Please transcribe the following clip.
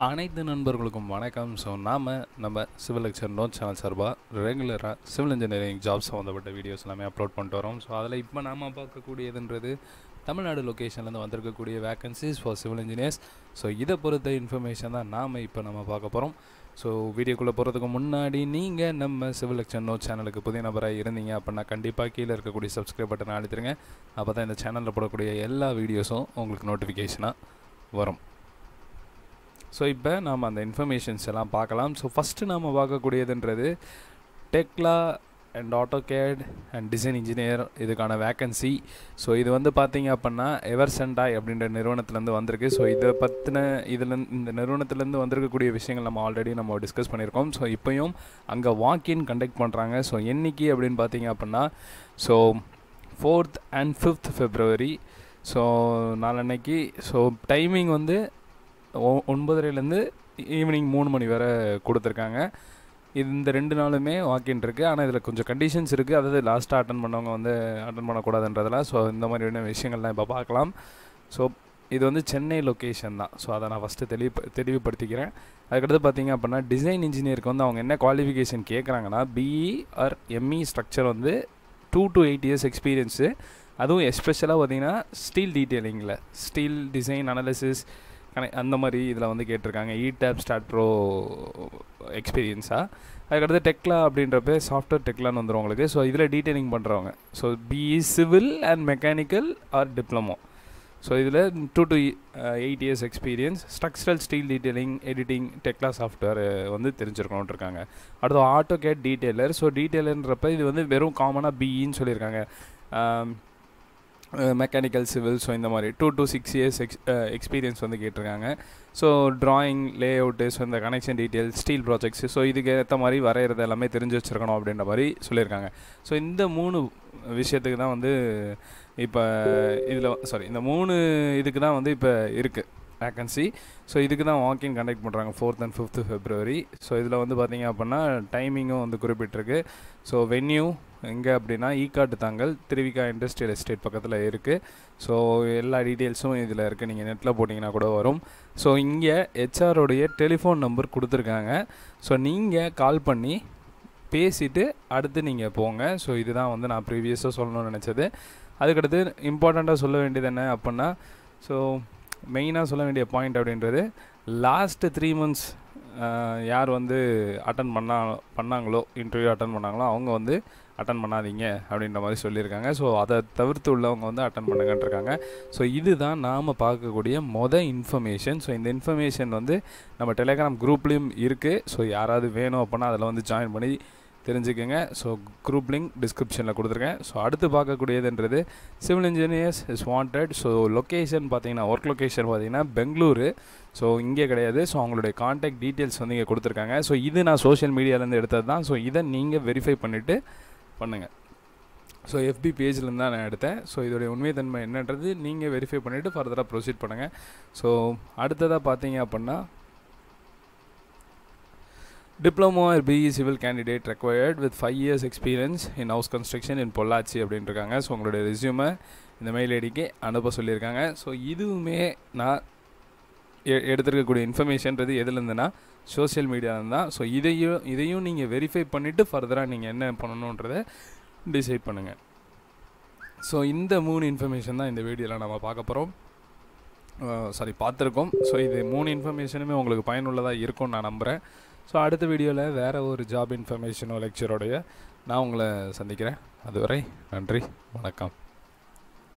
அனைத்து நண்பர்களுக்கும் வணக்கம் ஸோ நாம் நம்ம சிவில் லெக்சர் நோட் சேனல் சார்பாக ரெகுலராக சிவில் இன்ஜினியரிங் ஜாப் சம்மந்தப்பட்ட வீடியோஸ் எல்லாமே அப்லோட் பண்ணிட்டு வரோம் ஸோ அதில் இப்போ நாம் பார்க்கக்கூடியதுன்றது தமிழ்நாடு லொக்கேஷன்லேருந்து வந்திருக்கக்கூடிய vacancies for civil engineers so இதை பொறுத்த இன்ஃபர்மேஷன் தான் நாம் இப்போ நம்ம பார்க்க போகிறோம் ஸோ வீடியோக்குள்ளே போகிறதுக்கு முன்னாடி நீங்கள் நம்ம சிவில் லெக்சர் நோட் சேனலுக்கு புதிய நபராக இருந்தீங்க அப்படின்னா கண்டிப்பாக கீழே இருக்கக்கூடிய சப்ஸ்கிரைப் பட்டனை அழுத்திருங்க அப்போ தான் இந்த சேனலில் போடக்கூடிய எல்லா வீடியோஸும் உங்களுக்கு நோட்டிஃபிகேஷனாக வரும் ஸோ இப்போ நாம் அந்த இன்ஃபர்மேஷன்ஸ் எல்லாம் பார்க்கலாம் ஸோ ஃபஸ்ட்டு நாம் பார்க்கக்கூடியதுன்றது Tekla and AutoCAD and design engineer இதுக்கான வேக்கன்சி ஸோ இது வந்து பார்த்தீங்க அப்படின்னா எவர்சென்டாய் அப்படின்ற நிறுவனத்துலேருந்து வந்திருக்கு ஸோ இதை பற்றின இதில் இந்த நிறுவனத்துலேருந்து வந்திருக்கக்கூடிய விஷயங்கள் நம்ம ஆல்ரெடி நம்ம டிஸ்கஸ் பண்ணியிருக்கோம் ஸோ இப்போயும் அங்கே வாக்கின் கண்டக்ட் பண்ணுறாங்க ஸோ என்னைக்கு அப்படின்னு பார்த்தீங்க அப்படின்னா so fourth and fifth February so நாளன்னைக்கு ஸோ டைமிங் வந்து ஒ- ஒன்பதரைலேருந்து ஈவினிங் மூணு மணி வரை கொடுத்துருக்காங்க இந்த ரெண்டு நாளுமே வாக்கின் இருக்குது ஆனால் இதில் கொஞ்சம் கண்டிஷன்ஸ் இருக்குது அதாவது லாஸ்ட்டாக அட்டன் பண்ணவங்க வந்து அட்டன் பண்ணக்கூடாதுன்றதெல்லாம் ஸோ இந்த மாதிரியான விஷயங்கள்லாம் இப்போ பார்க்கலாம் ஸோ இது வந்து சென்னை லொக்கேஷன் தான் ஸோ அதை நான் ஃபஸ்ட்டு தெளிவு தெளிவுபடுத்திக்கிறேன் அதுக்கடுத்து பார்த்தீங்க அப்படின்னா டிசைன் இன்ஜினியருக்கு வந்து அவங்க என்ன குவாலிஃபிகேஷன் கேட்குறாங்கன்னா பிஇ ஆர் எம்இ ஸ்ட்ரக்சர் வந்து two to eight years experience அதுவும் எஸ்பெஷலாக பார்த்தீங்கன்னா ஸ்டீல் டீட்டெயிலிங்கில் ஸ்டீல் டிசைன் அனாலிசிஸ் கனெ அந்த மாதிரி இதில் வந்து கேட்டிருக்காங்க இ டேப் ஸ்டார்ட் ப்ரோ எக்ஸ்பீரியன்ஸாக அதுக்கடுத்து டெக்லா அப்படின்றப்ப சாஃப்ட்வேர் டெக்லான்னு வந்துடும் உங்களுக்கு ஸோ இதில் டீட்டெயிலிங் பண்ணுறவங்க so BE civil and mechanical or diploma so இதில் two to eight years experience structural steel detailing editing Tekla software வந்து தெரிஞ்சிருக்கணும்னு இருக்காங்க அடுத்து ஆட்டோ கேட் டீட்டெயிலர் ஸோ டீட்டெயிலர்ன்றப்ப இது வந்து வெறும் காமனாக பிஇன்னு சொல்லியிருக்காங்க மெக்கானிக்கல் சிவில் ஸோ இந்த மாதிரி two to six years ex experience வந்து கேட்டிருக்காங்க so drawing layout so இந்த connection detail steel projects so இதுக்கு ஏற்ற மாதிரி வரைகிறது எல்லாமே தெரிஞ்சு வச்சுருக்கணும் அப்படின்ற மாதிரி சொல்லியிருக்காங்க ஸோ இந்த மூணு விஷயத்துக்கு தான் வந்து இப்போ இதில் சாரி இந்த மூணு இதுக்கு தான் வந்து இப்போ இருக்குது வேக்கன்சி ஸோ இதுக்கு தான் வாக்கிங் கண்டக்ட் பண்ணுறாங்க fourth and fifth February so இதில் வந்து பார்த்தீங்க அப்படின்னா டைமிங்கும் வந்து குறிப்பிட்டிருக்கு ஸோ வென்யூ எங்கே அப்படின்னா ஈக்காட்டு தாங்கல் திருவிக்கா இண்டஸ்ட்ரியல் எஸ்டேட் பக்கத்தில் இருக்குது ஸோ எல்லா டீட்டெயில்ஸும் இதில் இருக்குது நீங்கள் நெட்டில் போட்டிங்கன்னா கூட வரும் ஸோ இங்கே ஹெச்ஆரோடைய டெலிஃபோன் நம்பர் கொடுத்துருக்காங்க ஸோ நீங்கள் கால் பண்ணி பேசிட்டு அடுத்து நீங்கள் போங்க ஸோ இதுதான் வந்து நான் ப்ரீவியஸாக சொல்லணும்னு நினச்சது அதுக்கடுத்து இம்பார்ட்டண்ட்டாக சொல்ல வேண்டியது என்ன அப்படின்னா ஸோ மெயினாக சொல்ல வேண்டிய பாயிண்ட் அப்படின்றது லாஸ்ட்டு த்ரீ மந்த்ஸ் யார் வந்து அட்டன் பண்ணா பண்ணாங்களோ இன்டர்வியூ அட்டன் பண்ணாங்களோ அவங்க வந்து அட்டன் பண்ணாதீங்க அப்படின்ற மாதிரி சொல்லியிருக்காங்க ஸோ அதை தவிர்த்து உள்ளவங்க வந்து அட்டன் பண்ணுங்கன்றிருக்காங்க ஸோ இதுதான் நாம் பார்க்கக்கூடிய மொதல் இன்ஃபர்மேஷன் ஸோ இந்த இன்ஃபர்மேஷன் வந்து நம்ம டெலிகிராம் குரூப்லேயும் இருக்குது ஸோ யாராவது வேணும் அப்படின்னா அதில் வந்து ஜாயின் பண்ணி தெரிஞ்சுக்கோங்க ஸோ குரூப் லிங்க் டிஸ்கிரிப்ஷனில் கொடுத்துருக்கேன் ஸோ அடுத்து பார்க்கக்கூடியதுன்றது civil engineers is wanted so location பார்த்தீங்கன்னா ஒர்க் லொக்கேஷன் பார்த்தீங்கன்னா பெங்களூரு ஸோ இங்கே கிடையாது ஸோ அவங்களுடைய காண்டாக்ட் டீட்டெயில்ஸ் வந்து இங்கே கொடுத்துருக்காங்க ஸோ இது நான் சோஷியல் மீடியாலேருந்து எடுத்தது தான் ஸோ இதை நீங்கள் வெரிஃபை பண்ணிவிட்டு பண்ணுங்கள் ஸோ எஃபி பேஜ்லேருந்து தான் நான் எடுத்தேன் ஸோ இதோடைய உண்மைத்தன்மை என்னன்றது நீங்கள் வெரிஃபை பண்ணிவிட்டு ஃபர்தராக ப்ரொசீட் பண்ணுங்கள் ஸோ அடுத்ததாக பார்த்தீங்க அப்படின்னா diploma or BE civil candidate required with five years experience in house construction in Pollachi அப்படின்ட்டுருக்காங்க ஸோ உங்களுடைய ரெஸ்யூமை இந்த மெயில் ஐடிக்கு அனுப்ப சொல்லியிருக்காங்க ஸோ இதுவுமே நான் எ- எடுத்திருக்கக்கூடிய இன்ஃபர்மேஷன்றது எதுலேருந்துன்னா சோஷியல் மீடியாவில் தான் ஸோ இதையும் இதையும் நீங்கள் வெரிஃபை பண்ணிவிட்டு ஃபர்தராக நீங்கள் என்ன பண்ணணுன்றதை டிசைட் பண்ணுங்கள் ஸோ இந்த மூணு இன்ஃபர்மேஷன் தான் இந்த வீடியோவில் நம்ம பார்க்க போகிறோம் சாரி பார்த்துருக்கோம் ஸோ இது மூணு இன்ஃபர்மேஷனுமே உங்களுக்கு பயனுள்ளதாக இருக்கும்னு நான் நம்புகிறேன் ஸோ அடுத்த வீடியோவில் வேறு ஒரு ஜாப் இன்ஃபர்மேஷனோ லெக்சரோடைய நான் உங்களை சந்திக்கிறேன் அதுவரை நன்றி வணக்கம்